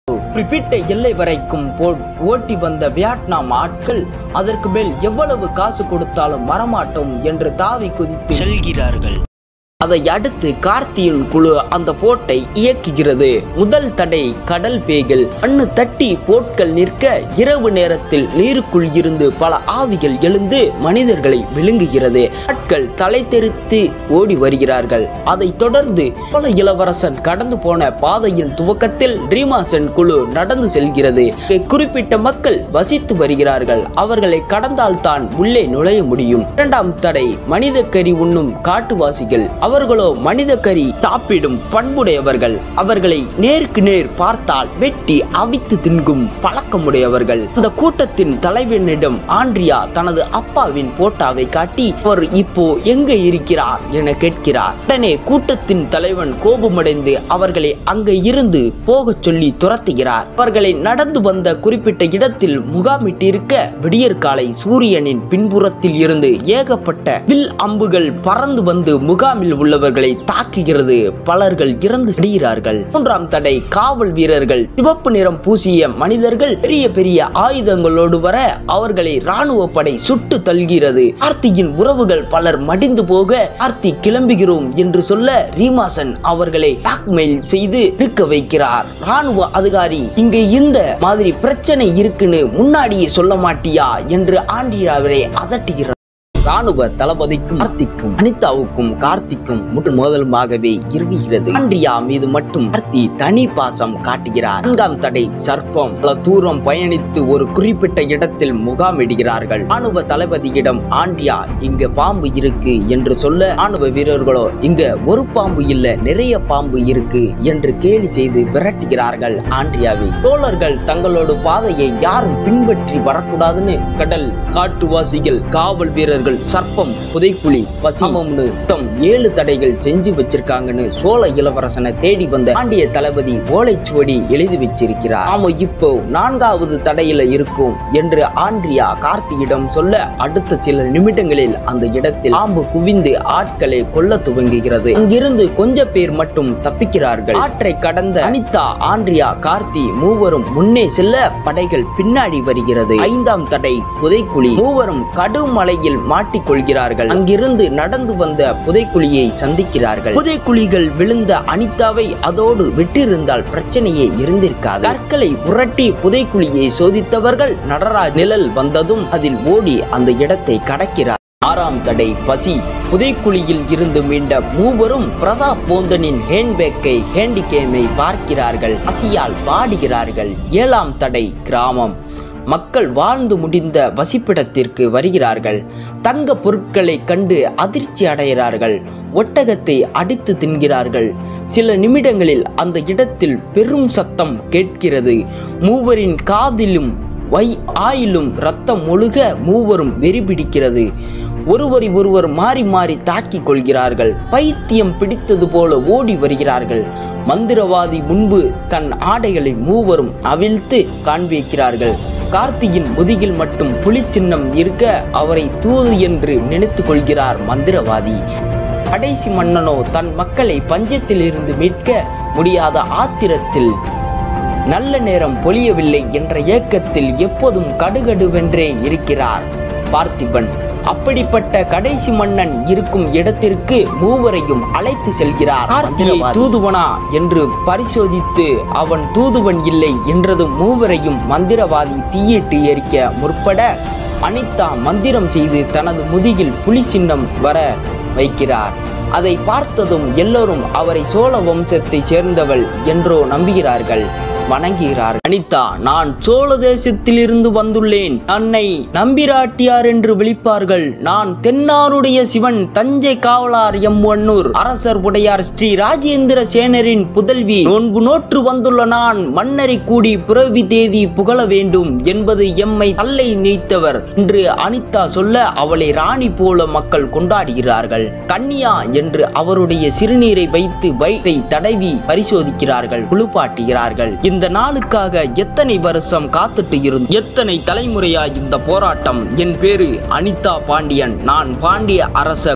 குறிப்பிட்ட எல்லை வரைக்கும் போ- ஓட்டி வந்த வியட்நாம் ஆட்கள் அதற்கு மேல் எவ்வளவு காசு கொடுத்தாலும் வரமாட்டோம் என்று தாவி குதித்து செல்கிறார்கள் அதை அடுத்து கார்த்தியின் குழு அந்த போட்டை இயக்குகிறது முதல் தடை கடல் பேய்கள் மண்ணு தட்டி போட்கள் நிற்க இரவு நேரத்தில் நீருக்குள் இருந்து பல ஆவிகள் எழுந்து மனிதர்களை விழுங்குகிறது ஆட்கள் தலை தெறித்து ஓடி வருகிறார்கள் அதைத் தொடர்ந்து பல இளவரசன் கடந்து போன பாதையின் துவக்கத்தில் ரீமாசன் குழு நடந்து செல்கிறது இங்கே குறிப்பிட்ட மக்கள் வசித்து வருகிறார்கள் அவர்களை கடந்தால் தான் உள்ளே நுழைய முடியும் இரண்டாம் தடை மனித கறி உண்ணும் காட்டுவாசிகள் அவர்களோ மனித கறி சாப்பிடும் பண்புடையவர்கள் அவர்களை நேருக்கு நேர் பார்த்தால் வெட்டி அவித்து தின்கும் பழக்கமுடையவர்கள் அந்த கூட்டத்தின் தலைவனிடம் ஆண்ட்ரியா தனது அப்பாவின் போட்டாவை காட்டி அவர் இப்போ எங்க இருக்கிறார் என கேட்கிறார் உடனே கூட்டத்தின் தலைவன் கோபமடைந்து அவர்களை அங்க இருந்து போகச் சொல்லி துரத்துகிறார் அவர்களை நடந்து வந்த குறிப்பிட்ட இடத்தில் முகாமிட்டிருக்க விடியற்காலை சூரியனின் பின்புறத்தில் இருந்து ஏகப்பட்ட வில் அம்புகள் பறந்து வந்து முகாமில் உள்ளவர்களை தாக்குகிறது பலர்கள் இறந்து செல்கிறார்கள் மூன்றாம் தடை காவல் வீரர்கள் சிவப்பு நிறம் பூசிய மனிதர்கள் பெரிய பெரிய ஆயுதங்களோடு வர அவர்களை ராணுவ படை சுட்டு தள்ளுகிறது கார்த்தியின் உறவுகள் பலர் மடிந்து போக கார்த்தி கிளம்புகிறோம் என்று சொல்ல ரீமாசன் அவர்களை பிளாக்மெயில் செய்து இருக்க வைக்கிறார் ராணுவ அதிகாரி இங்க இந்த மாதிரி பிரச்சனை இருக்குன்னு முன்னாடியே சொல்ல மாட்டியா என்று ஆண்டியாவரை அதட்டுகிறார் ராணுவ தளபதிக்கும் கார்த்திக்கும் அனிதாவுக்கும் கார்த்திக்கும் முட்டு மோதலுமாகவே இறுகுகிறது ஆண்ட்ரியா மீது மட்டும் கார்த்தி தனி பாசம் காட்டுகிறார் நான்காம் தடை சர்ப்பம் பல தூரம் பயணித்து ஒரு குறிப்பிட்ட இடத்தில் முகாமிடுகிறார்கள் ராணுவ தளபதியிடம் ஆண்ட்ரியா இங்க பாம்பு இருக்கு என்று சொல்ல ராணுவ வீரர்களோ இங்க ஒரு பாம்பு இல்ல நிறைய பாம்பு இருக்கு என்று கேலி செய்து விரட்டுகிறார்கள் ஆண்ட்ரியாவை தோழர்கள் தங்களோட பாதையை யாரும் பின்பற்றி வரக்கூடாதுன்னு கடல் காட்டுவாசிகள் காவல் வீரர்கள் சர்ப்பம் புதைக்குழி பசிமம்னு மொத்தம் ஏழு தடைகள் செஞ்சு வச்சிருக்காங்கன்னு சோழ இளவரசனை தேடி வந்த பாண்டிய தளபதி ஓலைச்சுவடி எழுதி வச்சிருக்கிறார் நாம இப்போ நான்காவது தடையில இருக்கும் என்று ஆண்ட்ரியா கார்த்தியிடம் சொல்ல அடுத்த சில நிமிடங்களில் அந்த இடத்தில் பாம்பு குவிந்து ஆட்களை கொல்ல துவங்குகிறது அங்கிருந்து கொஞ்ச பேர் மட்டும் தப்பிக்கிறார்கள் ஆற்றை கடந்த அனிதா ஆண்ட்ரியா கார்த்தி மூவரும் முன்னே செல்ல படைகள் பின்னாடி வருகிறது ஐந்தாம் தடை புதைக்குழி மூவரும் கடும் மலையில் மாட்டிக்கொள்கிறார்கள் அங்கிருந்து நடந்து வந்த புதைக்குழியை சந்திக்கிறார்கள் புதைக்குழிகள் விழுந்த அனிதாவை அதோடு விட்டிருந்தால் பிரச்சனையே இருந்திருக்காது கற்களை புரட்டி புதைக்குழியை சோதித்தவர்கள் நடராஜ் நிழல் வந்ததும் அதில் ஓடி அந்த இடத்தை கடக்கிறார் ஆறாம் தடை பசி புதைக்குழியில் இருந்து மீண்ட மூவரும் பிரதாப் போந்தனின் ஹேண்ட்பேக்கை ஹேண்டிகேமை பார்க்கிறார்கள் பசியால் வாடுகிறார்கள் ஏழாம் தடை கிராமம் மக்கள் வாழ்ந்து முடிந்த வசிப்பிடத்திற்கு வருகிறார்கள் தங்க பொருட்களை கண்டு அதிர்ச்சி அடைகிறார்கள் ஒட்டகத்தை அடித்து தின்கிறார்கள் சில நிமிடங்களில் அந்த இடத்தில் பெரும் சத்தம் கேட்கிறது மூவரின் காதிலும் வை ஆயிலும் ரத்தம் ஒழுக மூவரும் வெறிபிடிக்கிறது ஒருவரை ஒருவர் மாறி மாறி தாக்கிக் கொள்கிறார்கள் பைத்தியம் பிடித்தது போல ஓடி வருகிறார்கள் மந்திரவாதி முன்பு தன் ஆடைகளை மூவரும் அவிழ்த்து காண்பிக்கிறார்கள் கார்த்தியின் முதுகில் மட்டும் புலி சின்னம் இருக்க அவரை தூது என்று நினைத்துக் கொள்கிறார் மந்திரவாதி கடைசி மன்னனோ தன் மக்களை பஞ்சத்தில் இருந்து மீட்க முடியாத ஆத்திரத்தில் நல்ல நேரம் பொழியவில்லை என்ற ஏக்கத்தில் எப்போதும் கடுகடுவென்றே இருக்கிறார் பார்த்திபன் அப்படிப்பட்ட கடைசி மன்னன் இருக்கும் இடத்திற்கு மூவரையும் அழைத்து செல்கிறார் கார்த்தியை தூதுவனா என்று பரிசோதித்து அவன் தூதுவன் இல்லை என்றதும் மூவரையும் மந்திரவாதி தீயிட்டு எரிக்க முற்பட அனிதா மந்திரம் செய்து தனது முதுகில் புலி சின்னம் வர வைக்கிறார் அதை பார்த்ததும் எல்லோரும் அவரை சோழ வம்சத்தை சேர்ந்தவள் என்றோ நம்புகிறார்கள் வணங்குகிறார் அனிதா நான் சோழ தேசத்திலிருந்து வந்துள்ளேன் தன்னை நம்பிராட்டியார் என்று விழிப்பார்கள் நான் தென்னாருடைய சிவன் தஞ்சை காவலார் எம் ஒன்னூர் அரசர் உடையார் ஸ்ரீ ராஜேந்திர சேனரின் புதல்வி நோன்பு நோற்று வந்துள்ள நான் மன்னரை கூடி பிறவி தேதி புகழ வேண்டும் என்பது எம்மை தல்லை நீத்தவர் என்று அனிதா சொல்ல அவளை ராணி போல மக்கள் கொண்டாடுகிறார்கள் கன்னியா என்று அவருடைய சிறுநீரை வைத்து வயிற்றை தடவி பரிசோதிக்கிறார்கள் குளிப்பாட்டுகிறார்கள் இந்த நாளுக்காக எத்தனை வருஷம் காத்துட்டு இருந்து எத்தனை தலைமுறையா இந்த போராட்டம் என் பேரு அனிதா பாண்டியன் நான் பாண்டிய அரச